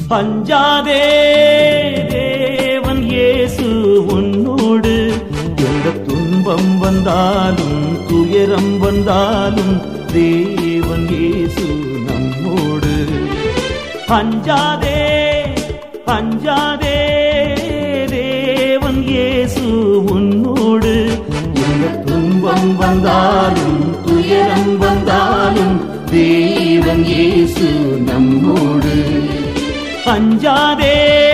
அஞ்சாதே தேவன் இயேசு உன்னோடு எந்த துன்பம் வந்தாலும் துயரம் வந்தாலும் தேவன் இயேசு நம்மோடு அஞ்சாதே அஞ்சாதே தேவன் இயேசு உன்னோடு எந்த துன்பம் வந்தாலும் துயரம் வந்தாலும் தேவன் இயேசு நம்மோடு அஞ்சாதே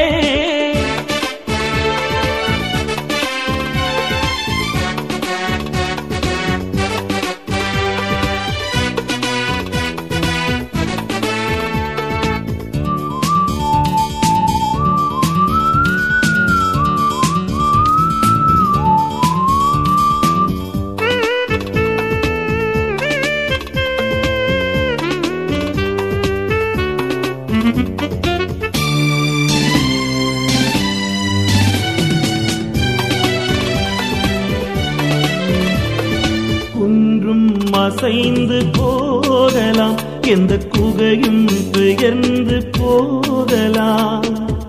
குன்றும் அசைந்து போகலாம் எந்த குகையும் பெயர்ந்து போகலாம்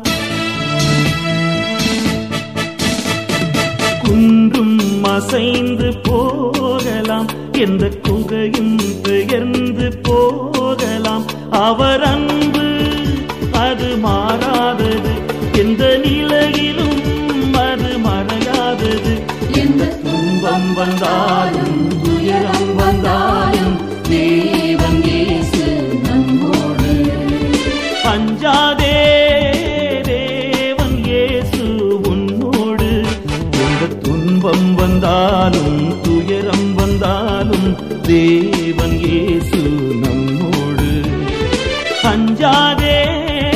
குன்றும் அசைந்து போகலாம் எந்த குகையும் பெயர்ந்து போகலாம் அவர் அன்பு அது மாறாதது எந்த நிலையிலும் அது மறையாதது எந்த துன்பம் வந்தாலும் துயரம் வந்தாலும் தேவன் இயேசு நம்மோடு அஞ்சாதே தேவன் இயேசு உன்னோடு எந்த துன்பம் வந்தாலும் துயரம் வந்தாலும் தேவன் இயேசு நம்மோடு அஞ்சாதே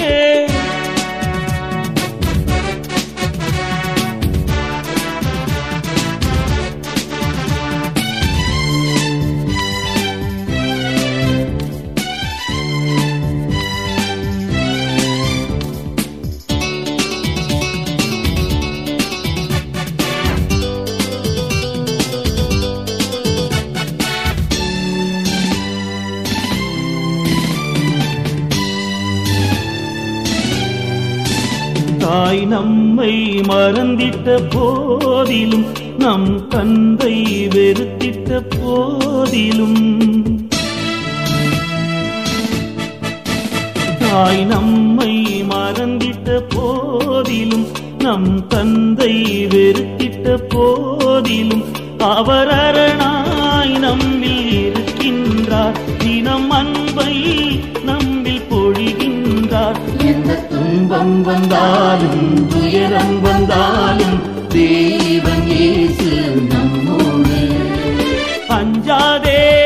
தாய் நம்மை மறந்திட்ட போதிலும் நம் தந்தை வெறுத்திட்ட போதிலும் தாய் நம்மை மறந்திட்ட போதிலும் நம் தந்தை வெறுத்திட்ட போதிலும் அவர் அரணாய் நம்மில் இருக்கின்றார் தினம் அன்பை நம்மில் பொழிகின்றார் எந்த துன்பம் வந்தாலும் துயரம் வந்தாலும் தேவன் இயேசு நம்மோடு அஞ்சாதே